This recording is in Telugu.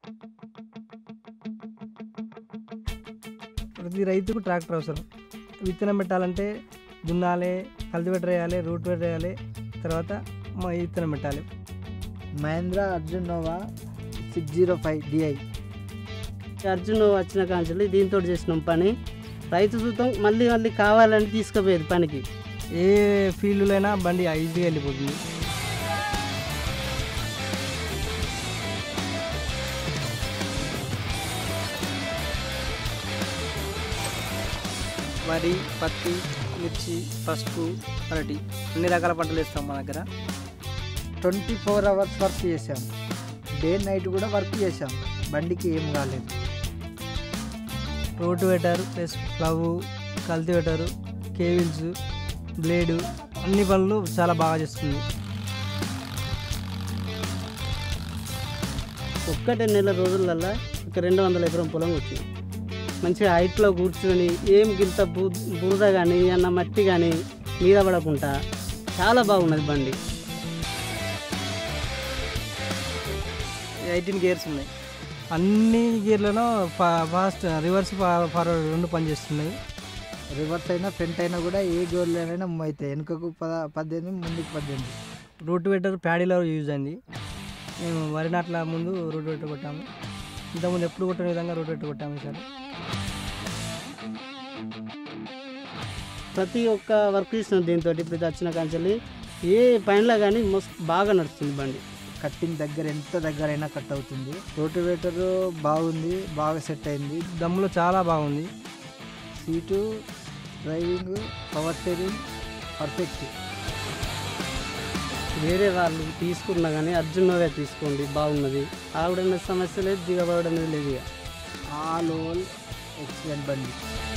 ప్రతి రైతుకు ట్రాక్టర్ అవసరం విత్తనం పెట్టాలంటే దున్నాలి కల్టివేటర్ వేయాలి రూట్ వేటర్ వేయాలి తర్వాత మా విత్తనం పెట్టాలి Mahindra Arjun Novo six zero five DI Arjun వచ్చిన కాంచెల్లి దీంతో చేసినాం పని రైతు సూతం మళ్ళీ మళ్ళీ కావాలని తీసుకుపోయేది పనికి ఏ ఫీల్డ్లో అయినా బండి ఈజీగా వెళ్ళిపోతుంది వరి పత్తి మిర్చి పసుపు అరటి అన్ని రకాల పంటలు వేస్తాం మా దగ్గర ట్వంటీ ఫోర్ అవర్స్ వర్క్ చేసాం డే నైట్ కూడా వర్క్ చేసాం బండికి ఏం కాలేదు రోటివేటర్ ప్లస్ ప్లవ్ కల్టివేటర్ కేవిల్స్ బ్లేడు అన్ని పనులు చాలా బాగా చేస్తుంది ఒక్కటే నెల రోజులల్లా ఒక రెండు వందల ఎకరం పొలం వచ్చింది మంచిగా హైట్లో కూర్చొని ఏం గింత బు బురద కానీ అన్న మట్టి కానీ మీద పడకుండా చాలా బాగున్నది బండి ఎయిటీన్ గేర్స్ ఉన్నాయి అన్ని గేర్లలో ఫా- ఫాస్ట్ రివర్స్ ఫా- ఫార్వర్డ్ రెండు పనిచేస్తున్నాయి రివర్స్ అయినా ఫ్రంట్ అయినా కూడా ఏ గోర్లైనా మూవ్ అవుతాయి వెనుకకు పద పద్దెనిమిది ముందుకు పద్దెనిమిది రూటివేటర్ ప్యాడీలో యూజ్ అయింది మేము వరి నాట్ల ముందు రూటివేటర్ కొట్టాము ఇంతకుముందు ఎప్పుడు కొట్టిన విధంగా రూటివేటర్ కొట్టాము సార్ ప్రతి ఒక్క వర్క్ చేసిన దీంతో ఇప్పుడు ఇది వచ్చిన కాంచెల్లి ఏ పనిలో కానీ మస్తు బాగా నడుస్తుంది బండి కట్టింగ్ దగ్గర ఎంత దగ్గర అయినా కట్ అవుతుంది రోటివేటర్ బాగుంది బాగా సెట్ అయింది దమ్ములో చాలా బాగుంది seat driving power steering perfect వేరే వాళ్ళు తీసుకున్నా కానీ అర్జునవే తీసుకోండి బాగున్నది ఆవిడ సమస్య లేదు దిగబడడం లేదు ఇక ఆల్ ఓల్ ఎక్సలెంట్ బండి